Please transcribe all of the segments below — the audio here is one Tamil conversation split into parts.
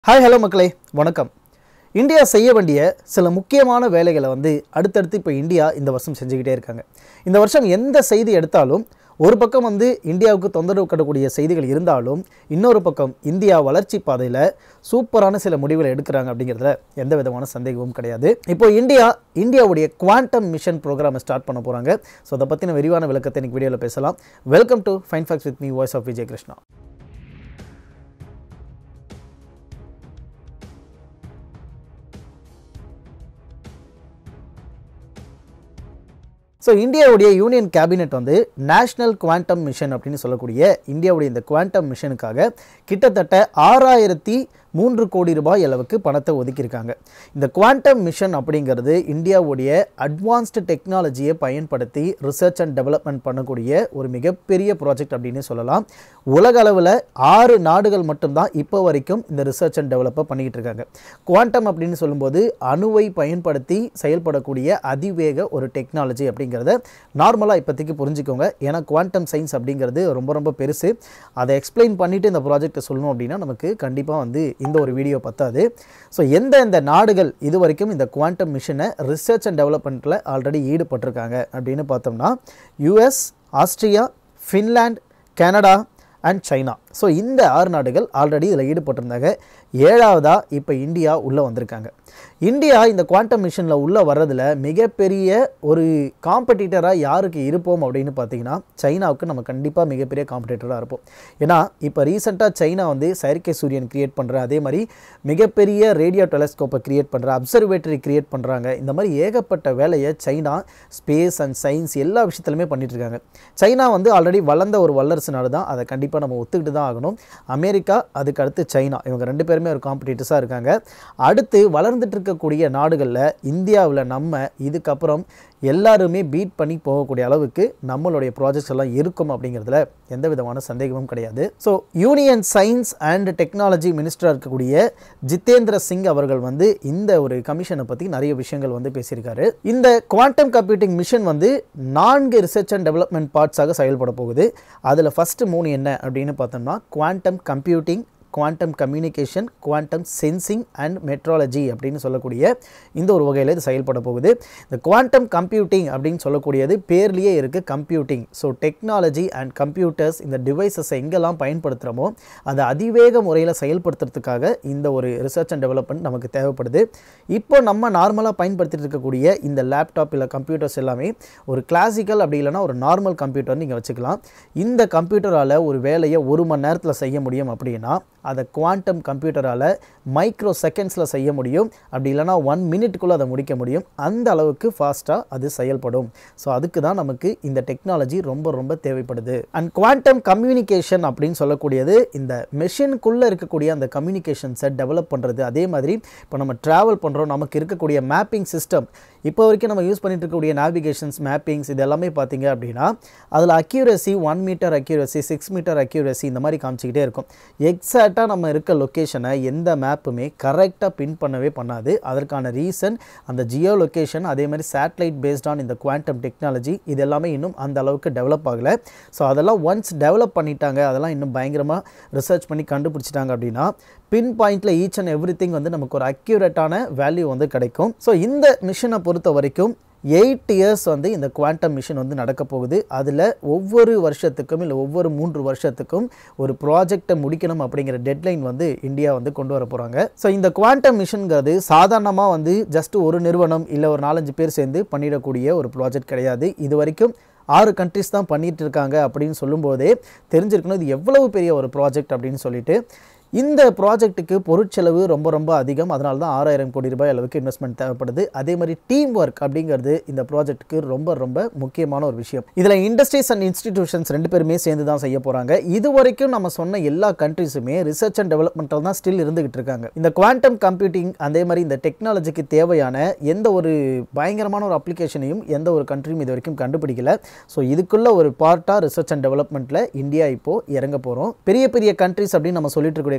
ஹாய் ஹலோ மக்களே வணக்கம் இந்தியா செய்ய வேண்டிய சில முக்கியமான வேலைகளை வந்து அடுத்தடுத்து இப்போ இந்தியா இந்த வருஷம் செஞ்சுக்கிட்டே இருக்காங்க இந்த வருஷம் எந்த செய்தி எடுத்தாலும் ஒரு பக்கம் வந்து இந்தியாவுக்கு தொந்தரவு கட்டக்கூடிய செய்திகள் இருந்தாலும் இன்னொரு பக்கம் இந்தியா வளர்ச்சி பாதையில் சூப்பரான சில முடிவுகளை எடுக்கிறாங்க அப்படிங்கிறதுல எந்த விதமான சந்தேகமும் கிடையாது இப்போ இந்தியா இந்தியாவுடைய குவாண்டம் மிஷன் ப்ரோக்ராமை ஸ்டார்ட் பண்ண போகிறாங்க ஸோ அதை பற்றின விரிவான விளக்கத்தை இன்னைக்கு வீடியோவில் பேசலாம் welcome to fine facts with me voice of Vijay Krishna so இந்தியாவுடைய யூனியன் கேபினெட் வந்து நேஷ்னல் குவாண்டம் மிஷன் அப்படின்னு சொல்லக்கூடிய இந்தியாவுடைய இந்த குவாண்டம் மிஷனுக்காக கிட்டத்தட்ட ஆறாயிரத்தி மூன்று கோடி ரூபாய் அளவுக்கு பணத்தை ஒதுக்கியிருக்காங்க இந்த குவாண்டம் மிஷன் அப்படிங்கிறது இந்தியாவுடைய அட்வான்ஸ்டு டெக்னாலஜியை பயன்படுத்தி ரிசர்ச் அண்ட் டெவலப்மெண்ட் பண்ணக்கூடிய ஒரு மிகப்பெரிய ப்ராஜெக்ட் அப்படின்னு சொல்லலாம் உலக அளவில் ஆறு நாடுகள் மட்டும்தான் இப்போ வரைக்கும் இந்த ரிசர்ச் அண்ட் டெவலப்பை பண்ணிக்கிட்டு இருக்காங்க குவாண்டம் அப்படின்னு சொல்லும்போது அணுவை பயன்படுத்தி செயல்படக்கூடிய அதிவேக ஒரு டெக்னாலஜி அப்படிங்கிறத நார்மலாக இப்போதைக்கு புரிஞ்சுக்கோங்க ஏன்னா குவாண்டம் சயின்ஸ் அப்படிங்கிறது ரொம்ப ரொம்ப பெருசு அதை எக்ஸ்பிளைன் பண்ணிவிட்டு இந்த ப்ராஜெக்ட்டை சொல்லணும் அப்படின்னா நமக்கு கண்டிப்பாக வந்து இந்த ஒரு வீடியோ பத்தாது ஸோ எந்த எந்த நாடுகள் இது வரைக்கும் இந்த குவாண்டம் மிஷனை ரிசர்ச் அண்ட் டெவலப்மெண்ட்டில் ஆல்ரெடி ஈடுபட்டிருக்காங்க அப்படின்னு பார்த்தோம்னா US Austria Finland Canada and China so இந்த ஆறு நாடுகள் ஆல்ரெடி இதில் ஈடுபட்டிருந்தாங்க ஏழாவதாக இப்போ இந்தியா உள்ளே வந்திருக்காங்க இந்தியா இந்த குவாண்டம் மிஷனில் உள்ளே வர்றதில் மிகப்பெரிய ஒரு காம்படிட்டராக யாருக்கு இருப்போம் அப்படின்னு பார்த்தீங்கன்னா சைனாவுக்கு நம்ம கண்டிப்பாக மிகப்பெரிய காம்படிட்டராக இருப்போம் ஏன்னா இப்போ ரீசெண்டாக சைனா வந்து செயற்கை சூரியன் கிரியேட் பண்ணுற அதே மாதிரி மிகப்பெரிய ரேடியோ டெலஸ்கோப்பை கிரியேட் பண்ணுற அப்சர்வேட்டரி கிரியேட் பண்ணுறாங்க இந்த மாதிரி ஏகப்பட்ட வேலையை சைனா ஸ்பேஸ் அண்ட் சயின்ஸ் எல்லா விஷயத்துலையுமே பண்ணிட்டு இருக்காங்க சைனா வந்து ஆல்ரெடி வளர்ந்த ஒரு வல்லரசு நாடு தான் அதை கண்டிப்பாக நம்ம ஒத்துக்கிட்டு தான் ஆகணும் அமெரிக்கா அதுக்கு அடுத்து சைனா இவங்க ரெண்டு பேருமே ஒரு காம்படிட்டர்ஸாக இருக்காங்க அடுத்து வளர்ந்துட்டு இருக்கக்கூடிய நாடுகளில் இந்தியாவில் நம்ம இதுக்கப்புறம் எல்லாருமே பீட் பண்ணி போகக்கூடிய அளவுக்கு நம்மளுடைய ப்ராஜெக்ட்ஸ் எல்லாம் இருக்கும் அப்படிங்கிறதுல எந்த விதமான சந்தேகமும் கிடையாது so union science and technology மினிஸ்டராக இருக்கக்கூடிய ஜிதேந்திர சிங் அவர்கள் வந்து இந்த ஒரு கமிஷனை பற்றி நிறைய விஷயங்கள் வந்து பேசியிருக்காரு இந்த குவாண்டம் கம்ப்யூட்டிங் மிஷன் வந்து நான்கு ரிசர்ச் அண்ட் டெவலப்மெண்ட் பார்ட்ஸாக செயல்பட போகுது அதில் ஃபஸ்ட்டு மூணு என்ன அப்படின்னு பார்த்தோம்னா quantum computing quantum communication quantum sensing and metrology அப்படின்னு சொல்லக்கூடிய இந்த ஒரு வகையில் இது செயல்பட போகுது இந்த குவாண்டம் கம்ப்யூட்டிங் அப்படின்னு சொல்லக்கூடியது பேர்லேயே இருக்குது computing so technology and computers இந்த டிவைசஸை எங்கெல்லாம் பயன்படுத்துகிறோமோ அதை அதிவேக முறையில் செயல்படுத்துறதுக்காக இந்த ஒரு ரிசர்ச் அண்ட் டெவலப்மெண்ட் நமக்கு தேவைப்படுது இப்போ நம்ம நார்மலாக பயன்படுத்திட்டு இருக்கக்கூடிய இந்த லேப்டாப் இல்லை கம்ப்யூட்டர்ஸ் எல்லாமே ஒரு கிளாசிக்கல் அப்படி இல்லைனா ஒரு நார்மல் கம்ப்யூட்டர் நீங்கள் வச்சுக்கலாம் இந்த கம்ப்யூட்டரால் ஒரு வேலையை ஒரு மணி நேரத்தில் செய்ய முடியும் அப்படின்னா அதை குவாண்டம் கம்ப்யூட்டரால் மைக்ரோ செகண்ட்ஸில் செய்ய முடியும் அப்படி இல்லைனா ஒன் மினிட்குள்ளே அதை முடிக்க முடியும் அந்த அளவுக்கு ஃபாஸ்ட்டாக அது செயல்படும் ஸோ அதுக்கு தான் நமக்கு இந்த டெக்னாலஜி ரொம்ப ரொம்ப தேவைப்படுது அண்ட் குவாண்டம் கம்யூனிகேஷன் அப்படின்னு சொல்லக்கூடியது இந்த மெஷினுக்குள்ளே இருக்கக்கூடிய அந்த கம்யூனிகேஷன்ஸை டெவலப் பண்ணுறது அதே மாதிரி இப்போ நம்ம ட்ராவல் பண்ணுறோம் நமக்கு இருக்கக்கூடிய மேப்பிங் சிஸ்டம் இப்போ வரைக்கும் நம்ம யூஸ் பண்ணிட்டு இருக்கக்கூடிய நேவிகேஷன்ஸ் மேப்பிங்ஸ் இது எல்லாமே பார்த்தீங்க அப்படின்னா அதில் accuracy one metre accuracy six metre accuracy இந்த மாதிரி காமிச்சிக்கிட்டே இருக்கும் எக்ஸாக்டாக நம்ம இருக்க லொக்கேஷனை எந்த மேப்புமே கரெக்டாக பின் பண்ணவே பண்ணாது அதற்கான ரீசன் அந்த ஜியோ லொக்கேஷன் அதே மாதிரி சேட்டலைட் பேஸ்ட் ஆன் இந்த குவாண்டம் டெக்னாலஜி இது எல்லாமே இன்னும் அந்த அளவுக்கு டெவலப் ஆகலை ஸோ அதெல்லாம் ஒன்ஸ் டெவலப் பண்ணிட்டாங்க அதெல்லாம் இன்னும் பயங்கரமாக ரிசர்ச் பண்ணி கண்டுபிடிச்சிட்டாங்க அப்படின்னா பின் பாயிண்டில் ஈச் அண்ட் எவ்ரி திங் வந்து நமக்கு ஒரு அக்யூரேட்டான வேல்யூ வந்து கிடைக்கும் ஸோ இந்த மிஷனை பொறுத்த வரைக்கும் எயிட் இயர்ஸ் வந்து இந்த குவாண்டம் மிஷன் வந்து நடக்க போகுது அதில் ஒவ்வொரு வருஷத்துக்கும் இல்லை ஒவ்வொரு மூன்று வருஷத்துக்கும் ஒரு ப்ராஜெக்டை முடிக்கணும் அப்படிங்கிற டெட்லைன் வந்து இந்தியா வந்து கொண்டு வர போகிறாங்க ஸோ இந்த குவாண்டம் மிஷனுங்கிறது சாதாரணமாக வந்து ஜஸ்ட் ஒரு நிறுவனம் இல்லை ஒரு நாலஞ்சு பேர் சேர்ந்து பண்ணிடக்கூடிய ஒரு ப்ராஜெக்ட் கிடையாது இது வரைக்கும் ஆறு கண்ட்ரிஸ் தான் பண்ணிகிட்டு இருக்காங்க அப்படின்னு சொல்லும்போதே தெரிஞ்சிருக்கணும் இது எவ்வளவு பெரிய ஒரு ப்ராஜெக்ட் அப்படின்னு சொல்லிட்டு இந்த ப்ராஜெக்ட்டுக்கு பொருட்செலவு ரொம்ப ரொம்ப அதிகம் அதனால தான் ஆறாயிரம் கோடி ரூபாய் அளவுக்கு இன்வெஸ்ட்மெண்ட் தேவைப்படுது அதே மாதிரி டீம் ஒர்க் அப்படிங்கிறது இந்த ப்ராஜெக்ட்டுக்கு ரொம்ப ரொம்ப முக்கியமான ஒரு விஷயம் இதில் இண்டஸ்ட்ரீஸ் அண்ட் இன்ஸ்டிடியூஷன்ஸ் ரெண்டு பேருமே சேர்ந்து தான் செய்ய போகிறாங்க இது வரைக்கும் நம்ம சொன்ன எல்லா கண்ட்ரிஸுமே ரிசர்ச் அண்ட் டெவலப்மெண்ட்டில் தான் ஸ்டில் இருந்துகிட்டு இருக்காங்க இந்த குவாண்டம் கம்ப்யூட்டிங் அதே மாதிரி இந்த டெக்னாலஜிக்கு தேவையான எந்த ஒரு பயங்கரமான ஒரு அப்ளிகேஷனையும் எந்த ஒரு கண்ட்ரியும் இது வரைக்கும் கண்டுபிடிக்கல ஸோ இதுக்குள்ள ஒரு பார்ட்டாக ரிசர்ச் அண்ட் டெவலப்மெண்ட்டில் இந்தியா இப்போது இறங்க போகிறோம் பெரிய பெரிய கண்ட்ரிஸ் அப்படின்னு நம்ம சொல்லிட்டு இருக்கக்கூடிய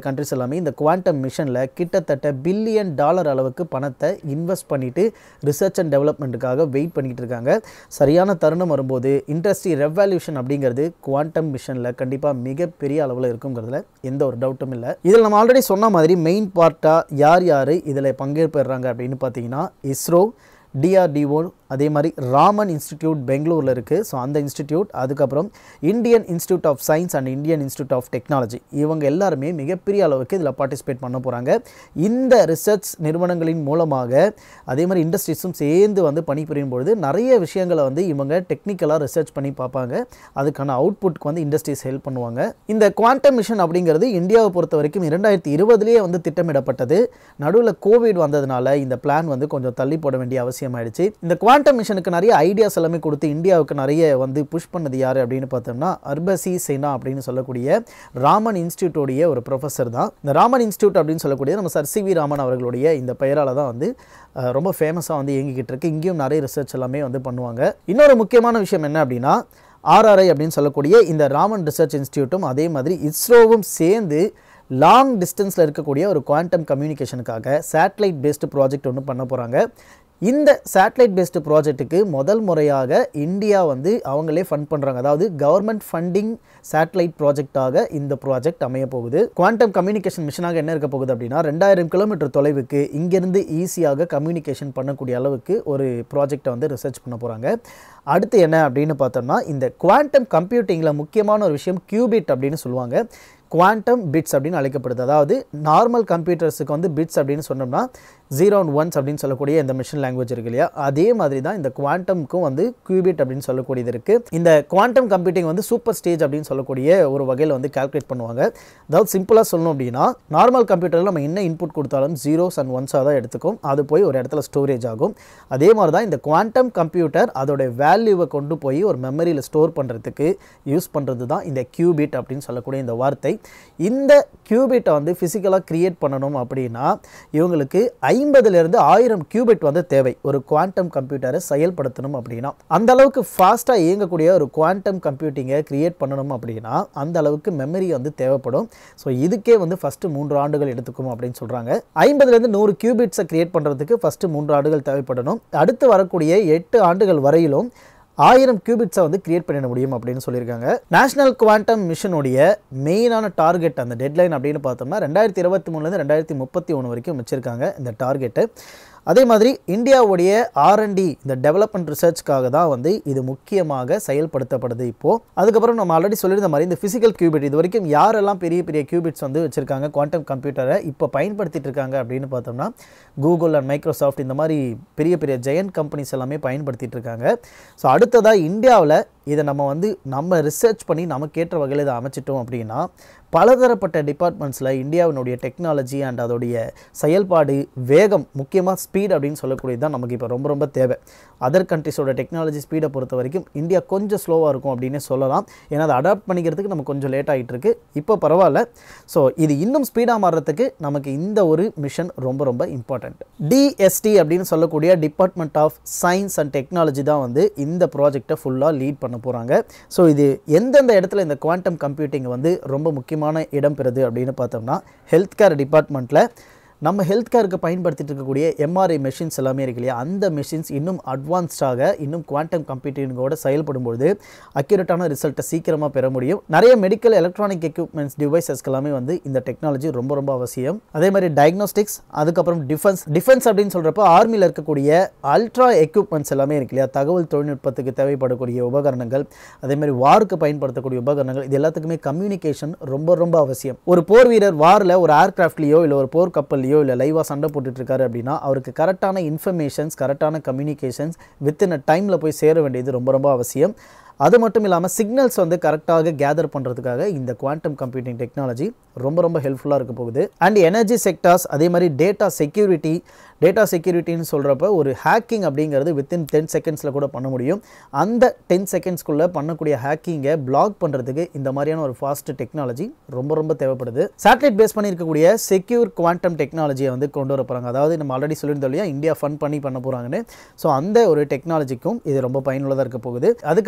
கண்ட்ரிஸ் எல்லாமே இந்த குவாண்டம் மிஷனில் கிட்டத்தட்ட பில்லியன் டாலர் அளவுக்கு பணத்தை இன்வெஸ்ட் பண்ணிட்டு ரிசர்ச் அண்ட் டெவலப்மெண்ட்டுக்காக வெயிட் பண்ணிட்டு இருக்காங்க சரியான தருணம் வரும்போது இண்டஸ்ட்ரி ரெவல்யூஷன் அப்படிங்கிறது குவாண்டம் மிஷனில் கண்டிப்பாக மிகப்பெரிய அளவில் இருக்குங்கிறதுல எந்த ஒரு டவுட்டும் இல்லை இதில் நம்ம ஆல்ரெடி சொன்ன மாதிரி மெயின் பார்ட்டாக யார் யார் இதில் பங்கேற்படுறாங்க அப்படின்னு பார்த்தீங்கன்னா இஸ்ரோ டிஆர்டிஓ அதே மாதிரி ராமன் இன்ஸ்டிடியூட் பெங்களூரில் இருக்குது ஸோ அந்த இன்ஸ்டிடியூட் அதுக்கப்புறம் Indian institute of science and Indian institute of technology இவங்க எல்லாருமே மிகப்பெரிய அளவுக்கு இதில் பார்ட்டிசிபேட் பண்ண போகிறாங்க இந்த ரிசர்ச் நிறுவனங்களின் மூலமாக அதே மாதிரி இண்டஸ்ட்ரீஸும் சேர்ந்து வந்து பணிபுரியும் பொழுது நிறைய விஷயங்களை வந்து இவங்க டெக்னிக்கலாக ரிசர்ச் பண்ணி பார்ப்பாங்க அதுக்கான அவுட்புட்க்கு வந்து இண்டஸ்ட்ரீஸ் ஹெல்ப் பண்ணுவாங்க இந்த குவாண்டம் மிஷன் அப்படிங்கிறது இந்தியாவை பொறுத்த வரைக்கும் இரண்டாயிரத்தி இருபதுலேயே வந்து திட்டமிடப்பட்டது நடுவில் கோவிட் வந்ததுனால இந்த பிளான் வந்து கொஞ்சம் தள்ளி போட வேண்டிய அவசியம் ஆயிடுச்சு இந்த குவாண்டம் மிஷனுக்கு நிறைய ஐடியாஸ் எல்லாமே கொடுத்து இந்தியாவுக்கு நிறைய வந்து புஷ் பண்ணது யார் அப்படின்னு பார்த்தோம்னா அர்பசி சேனா அப்படின்னு சொல்லக்கூடிய ராமன் இன்ஸ்டியூட்டோடைய ஒரு ப்ரொஃபஸர் தான் இந்த ராமன் இன்ஸ்டியூட் அப்படின்னு சொல்லக்கூடிய நம்ம சர் சி வி ராமன் அவர்களுடைய இந்த பெயரால் தான் வந்து அஹ், ரொம்ப ஃபேமஸாக வந்து இயங்கிக்கிட்டு இருக்கு இங்கேயும் நிறைய ரிசர்ச் எல்லாமே வந்து பண்ணுவாங்க இன்னொரு முக்கியமான விஷயம் என்ன அப்படின்னா ஆர்ஆர்ஐ அப்படின்னு சொல்லக்கூடிய இந்த ராமன் ரிசர்ச் இன்ஸ்டியூட்டும் அதே மாதிரி இஸ்ரோவும் சேர்ந்து லாங் டிஸ்டன்ஸில் இருக்கக்கூடிய ஒரு குவாண்டம் கம்யூனிகேஷனுக்காக சேட்டலைட் பேஸ்டு ப்ராஜெக்ட் ஒன்று பண்ண போகிறாங்க இந்த சேட்டலைட் பேஸ்டு ப்ராஜெக்ட்டுக்கு முதல் முறையாக இந்தியா வந்து அவங்களே ஃபண்ட் பண்ணுறாங்க அதாவது கவர்மெண்ட் ஃபண்டிங் சேட்டலைட் ப்ராஜெக்டாக இந்த ப்ராஜெக்ட் அமைய போகுது குவாண்டம் கம்யூனிகேஷன் மிஷனாக என்ன இருக்க போகுது அப்படின்னா ரெண்டாயிரம் கிலோமீட்டர் தொலைவுக்கு இங்கேருந்து ஈஸியாக கம்யூனிகேஷன் பண்ணக்கூடிய அளவுக்கு ஒரு ப்ராஜெக்டை வந்து ரிசர்ச் பண்ண போகிறாங்க அடுத்து என்ன அப்படின்னு பார்த்தோம்னா இந்த குவாண்டம் கம்ப்யூட்டிங்கில் முக்கியமான ஒரு விஷயம் கியூபிட் அப்படின்னு சொல்லுவாங்க குவாண்டம் பிட்ஸ் அப்படின்னு அழைக்கப்படுது அதாவது நார்மல் கம்ப்யூட்டர்ஸுக்கு வந்து பிட்ஸ் அப்படின்னு சொன்னோம்னா ஜீரோ அண்ட் ஒன்ஸ் அப்படின்னு சொல்லக்கூடிய இந்த மிஷின் லாங்குவேஜ் இருக்கு இல்லையா அதே மாதிரி தான் இந்த குவாண்டம்க்கும் வந்து கியூபிட் அப்படின்னு சொல்லக்கூடியது இருக்குது இந்த குவாண்டம் கம்ப்யூட்டிங் வந்து சூப்பர் ஸ்டேஜ் அப்படின்னு சொல்லக்கூடிய ஒரு வகையில் வந்து கால்குலேட் பண்ணுவாங்க அதாவது சிம்பிளாக சொல்லணும் அப்படின்னா நார்மல் கம்ப்யூட்டரில் நம்ம என்ன இன்புட் கொடுத்தாலும் ஜீரோஸ் அண்ட் ஒன்ஸாக தான் எடுத்துக்கும் அது போய் ஒரு இடத்துல ஸ்டோரேஜ் ஆகும் அதே மாதிரி தான் இந்த குவாண்டம் கம்ப்யூட்டர் அதோட வேல்யூவை கொண்டு போய் ஒரு மெமரியில் ஸ்டோர் பண்ணுறதுக்கு யூஸ் பண்ணுறது தான் இந்த கியூபிட் அப்படின்னு சொல்லக்கூடிய இந்த வார்த்தை இந்த கியூபிட்டை வந்து ஃபிசிக்கலாக கிரியேட் பண்ணணும் அப்படின்னா இவங்களுக்கு ஐம்பதுலேருந்து ஆயிரம் கியூபிட் வந்து தேவை ஒரு குவாண்டம் கம்ப்யூட்டரை செயல்படுத்தணும் அப்படின்னா அந்த அளவுக்கு ஃபாஸ்ட்டாக இயங்கக்கூடிய ஒரு குவாண்டம் கம்ப்யூட்டிங்கை கிரியேட் பண்ணணும் அப்படின்னா அந்த அளவுக்கு மெமரி வந்து தேவைப்படும் ஸோ இதுக்கே வந்து ஃபஸ்ட்டு மூன்று ஆண்டுகள் எடுத்துக்கும் அப்படின்னு சொல்கிறாங்க ஐம்பதுலேருந்து நூறு கியூபிட்ஸை கிரியேட் பண்ணுறதுக்கு ஃபஸ்ட்டு மூன்று ஆண்டுகள் தேவைப்படணும் அடுத்து வரக்கூடிய எட்டு ஆண்டுகள் வரையிலும் ஆயிரம் கியூபிட்ஸை வந்து கிரியேட் பண்ணிட முடியும் அப்படின்னு சொல்லியிருக்காங்க நேஷனல் குவாண்டம் மிஷனுடைய மெயினான டார்கெட் அந்த டெட்லைன் அப்படின்னு பார்த்தோம்னா ரெண்டாயிரத்தி இருபத்தி மூணுலேருந்து ரெண்டாயிரத்தி முப்பத்தி ஒன்று வரைக்கும் வச்சுருக்காங்க இந்த டார்கெட்டு அதே மாதிரி இந்தியாவுடைய ஆர்என்டி இந்த டெவலப்மெண்ட் ரிசர்ச்க்காக தான் வந்து இது முக்கியமாக செயல்படுத்தப்படுது இப்போது அதுக்கப்புறம் நம்ம ஆல்ரெடி சொல்லியிருந்த மாதிரி இந்த ஃபிசிக்கல் கியூபிட் இது வரைக்கும் யாரெல்லாம் பெரிய பெரிய கியூபிட்ஸ் வந்து வச்சுருக்காங்க குவாண்டம் கம்ப்யூட்டரை இப்போ பயன்படுத்திட்டு இருக்காங்க அப்படின்னு பார்த்தோம்னா கூகுள் அண்ட் மைக்ரோசாஃப்ட் இந்த மாதிரி பெரிய பெரிய ஜெயண்ட் கம்பெனிஸ் எல்லாமே பயன்படுத்திட்டு இருக்காங்க ஸோ அடுத்ததாக இந்தியாவில் இதை நம்ம வந்து நம்ம ரிசர்ச் பண்ணி நமக்கேற்ற வகையில் இதை அமைச்சிட்டோம் அப்படின்னா பலதரப்பட்ட டிபார்ட்மெண்ட்ஸில் இந்தியாவினுடைய டெக்னாலஜி அண்ட் அதோடைய செயல்பாடு வேகம் முக்கியமாக ஸ்பீட் அப்படின்னு சொல்லக்கூடியது தான் நமக்கு இப்போ ரொம்ப ரொம்ப தேவை அதர் கண்ட்ரிஸோட டெக்னாலஜி ஸ்பீடை பொறுத்த வரைக்கும் இந்தியா கொஞ்சம் ஸ்லோவாக இருக்கும் அப்படின்னு சொல்லலாம் ஏன்னா அதை அடாப்ட் பண்ணிக்கிறதுக்கு நம்ம கொஞ்சம் லேட் ஆகிட்டு இருக்கு இப்போ பரவாயில்ல ஸோ இது இன்னும் ஸ்பீடாக மாறுறதுக்கு நமக்கு இந்த ஒரு மிஷன் ரொம்ப ரொம்ப இம்பார்ட்டண்ட் டிஎஸ்டி அப்படின்னு சொல்லக்கூடிய department of science and technology தான் வந்து இந்த ப்ராஜெக்டை ஃபுல்லாக லீட் பண்ண போகிறாங்க ஸோ இது எந்தெந்த இடத்துல இந்த குவாண்டம் கம்ப்யூட்டிங் வந்து ரொம்ப முக்கியமான இடம் பெறுது அப்படின்னு பார்த்தோம்னா ஹெல்த் கேர் டிபார்ட்மெண்ட்டில் நம்ம ஹெல்த் கேருக்கு பயன்படுத்திட்டு இருக்கக்கூடிய எம்ஆர்ஐ மெஷின்ஸ் எல்லாமே இருக்கு இல்லையா அந்த மெஷின்ஸ் இன்னும் அட்வான்ஸ்டாக இன்னும் குவாண்டம் கம்ப்யூட்டிங்கோட செயல்படும்பொழுது அக்யூரேட்டான ரிசல்ட்டை சீக்கிரமாக பெற முடியும் நிறைய மெடிக்கல் எலக்ட்ரானிக் எக்யூப்மெண்ட்ஸ் டிவைசஸ்க்கு எல்லாமே வந்து இந்த டெக்னாலஜி ரொம்ப ரொம்ப அவசியம் அதே மாதிரி டயக்னோஸ்டிக்ஸ் அதுக்கப்புறம் டிஃபென்ஸ் டிஃபென்ஸ் அப்படின்னு சொல்கிறப்ப ஆர்மியில் இருக்கக்கூடிய அல்ட்ரா எக்யூப்மெண்ட்ஸ் எல்லாமே இருக்கு இல்லையா தகவல் தொழில்நுட்பத்துக்கு தேவைப்படக்கூடிய உபகரணங்கள் அதே மாதிரி வாருக்கு பயன்படுத்தக்கூடிய உபகரணங்கள் இது எல்லாத்துக்குமே கம்யூனிகேஷன் ரொம்ப ரொம்ப அவசியம் ஒரு போர் வீரர் வாரில் ஒரு ஏர்கிராஃப்ட்லேயோ இல்லை ஒரு போர் கப்பல்லையோ இல்லை லைவாக சண்டை போட்டுட்டு இருக்காரு அப்படின்னா அவருக்கு கரெக்டான இன்ஃபர்மேஷன்ஸ் கரெக்டான கம்யூனிகேஷன்ஸ் வித்தின் அ டைமில் போய் சேர வேண்டியது ரொம்ப ரொம்ப அவசியம் அது மட்டும் இல்லாமல் சிக்னல்ஸ் வந்து கரெக்டாக கேதர் பண்ணுறதுக்காக இந்த குவாண்டம் கம்ப்யூட்டிங் டெக்னாலஜி ரொம்ப ரொம்ப ஹெல்ப்ஃபுல்லாக இருக்க போகுது அண்ட் எனர்ஜி செக்டார்ஸ் அதே மாதிரி டேட்டா செக்யூரிட்டி டேட்டா செக்யூரிட்டின்னு சொல்கிறப்ப ஒரு ஹேக்கிங் அப்படிங்கிறது வித்தின் டென் செகண்ட்ஸில் கூட பண்ண முடியும் அந்த டென் செகண்ட்ஸ்க்குள்ளே பண்ணக்கூடிய ஹேக்கிங்கை பிளாக் பண்ணுறதுக்கு இந்த மாதிரியான ஒரு ஃபாஸ்ட் டெக்னாலஜி ரொம்ப ரொம்ப தேவைப்படுது சேட்டலைட் பேஸ் பண்ணியிருக்கக்கூடிய செக்யூர் குவாண்டம் டெக்னாலஜியை வந்து கொண்டு வர போகிறாங்க அதாவது நம்ம ஆல்ரெடி சொல்லியிருந்தோம் இல்லையா இந்தியா ஃபண்ட் பண்ணி பண்ண போகிறாங்கன்னு ஸோ அந்த ஒரு டெக்னாலஜிக்கும் இது ரொம்ப பயனுள்ளதாக இருக்க போகுது அதுக்கடுத்து டெவலப்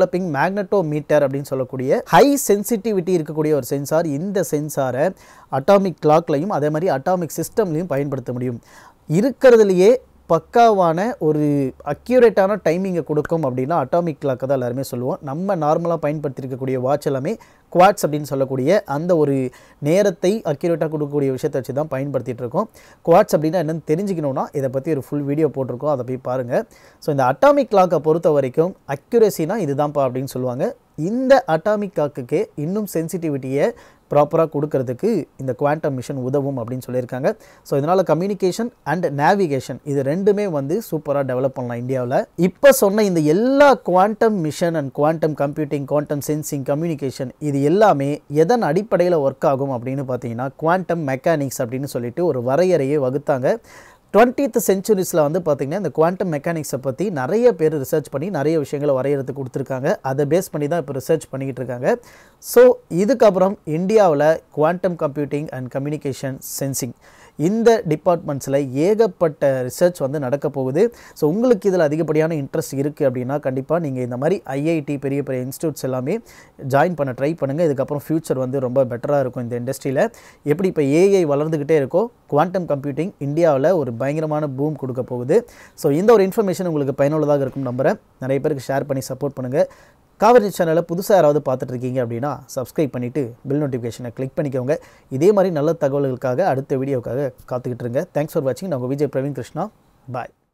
டெவலப்பிங் மேக்னட்டோமீட்டர் அப்படின்னு சொல்லக்கூடிய ஹை சென்சிட்டிவிட்டி இருக்கக்கூடிய ஒரு சென்சார் இந்த சென்சாரை அட்டாமிக் கிளாக்லையும் அதே மாதிரி அட்டாமிக் சிஸ்டம்லையும் பயன்படுத்த முடியும் இருக்கிறதுலையே பக்காவான ஒரு அக்யூரேட்டான டைமிங்கை கொடுக்கும் அப்படின்னா அட்டாமிக் கிளாக்கை தான் எல்லாருமே சொல்லுவோம் நம்ம நார்மலாக பயன்படுத்தியிருக்கக்கூடிய வாட்ச் எல்லாமே குவாட்ஸ் அப்படின்னு சொல்லக்கூடிய அந்த ஒரு நேரத்தை அக்யூரேட்டாக கொடுக்கக்கூடிய விஷயத்தை வச்சு தான் பயன்படுத்திட்டு இருக்கோம் குவாட்ஸ் அப்படின்னா என்னென்னு தெரிஞ்சுக்கணுன்னா இதை பற்றி ஒரு ஃபுல் வீடியோ போட்டிருக்கோம் அதை போய் பாருங்கள் ஸோ இந்த அட்டாமிக் கிளாக்கை பொறுத்த வரைக்கும் அக்யூரேசினா இதுதான்ப்பா அப்படின்னு சொல்லுவாங்க இந்த அட்டாமிக் கிளாக்குக்கே இன்னும் சென்சிட்டிவிட்டியை ப்ராப்பராக கொடுக்கறதுக்கு இந்த குவாண்டம் மிஷன் உதவும் அப்படின்னு சொல்லியிருக்காங்க ஸோ இதனால் கம்யூனிகேஷன் அண்ட் நேவிகேஷன் இது ரெண்டுமே வந்து சூப்பராக டெவலப் பண்ணலாம் இந்தியாவில் இப்போ சொன்ன இந்த எல்லா quantum mission and quantum computing quantum sensing communication இது எல்லாமே எதன் அடிப்படையில் ஒர்க் ஆகும் அப்படின்னு பார்த்தீங்கன்னா குவாண்டம் மெக்கானிக்ஸ் அப்படின்னு சொல்லிட்டு ஒரு வரையறையை வகுத்தாங்க டுவெண்ட்டீத் சென்ச்சுரிஸில் வந்து பார்த்திங்கன்னா இந்த குவாண்டம் மெக்கானிக்ஸை பற்றி நிறைய பேர் ரிசர்ச் பண்ணி நிறைய விஷயங்களை வரையறதுக்கு கொடுத்துருக்காங்க அதை பேஸ் பண்ணி தான் இப்போ ரிசர்ச் பண்ணிக்கிட்டு இருக்காங்க ஸோ இதுக்கப்புறம் இந்தியாவில் quantum computing and communication sensing இந்த டிபார்ட்மெண்ட்ஸில் ஏகப்பட்ட ரிசர்ச் வந்து நடக்க போகுது ஸோ உங்களுக்கு இதில் அதிகப்படியான இன்ட்ரெஸ்ட் இருக்குது அப்படின்னா கண்டிப்பாக நீங்கள் இந்த மாதிரி ஐஐடி பெரிய பெரிய இன்ஸ்டியூட்ஸ் எல்லாமே ஜாயின் பண்ண ட்ரை பண்ணுங்கள் இதுக்கப்புறம் ஃப்யூச்சர் வந்து ரொம்ப பெட்டராக இருக்கும் இந்த இண்டஸ்ட்ரியில் எப்படி இப்போ ஏஐ வளர்ந்துக்கிட்டே இருக்கோ குவாண்டம் கம்ப்யூட்டிங் இந்தியாவில் ஒரு பயங்கரமான பூம் கொடுக்க போகுது ஸோ இந்த ஒரு இன்ஃபர்மேஷன் உங்களுக்கு பயனுள்ளதாக இருக்கும் நம்புகிறேன் நிறைய பேருக்கு ஷேர் பண்ணி சப்போர்ட் பண்ணுங்கள் காவேரி சேனலை புதுசாக யாராவது பார்த்துட்டு இருக்கீங்க அப்படின்னா சப்ஸ்கிரைப் பண்ணிவிட்டு பில் நோட்டிஃபிகேஷனை கிளிக் பண்ணிக்கோங்க இதே மாதிரி நல்ல தகவல்களுக்காக அடுத்த வீடியோக்காக காத்துக்கிட்டு இருங்க தேங்க்ஸ் ஃபார் வாட்சிங் நான் உங்கள் விஜய் பிரவீன் கிருஷ்ணா பாய்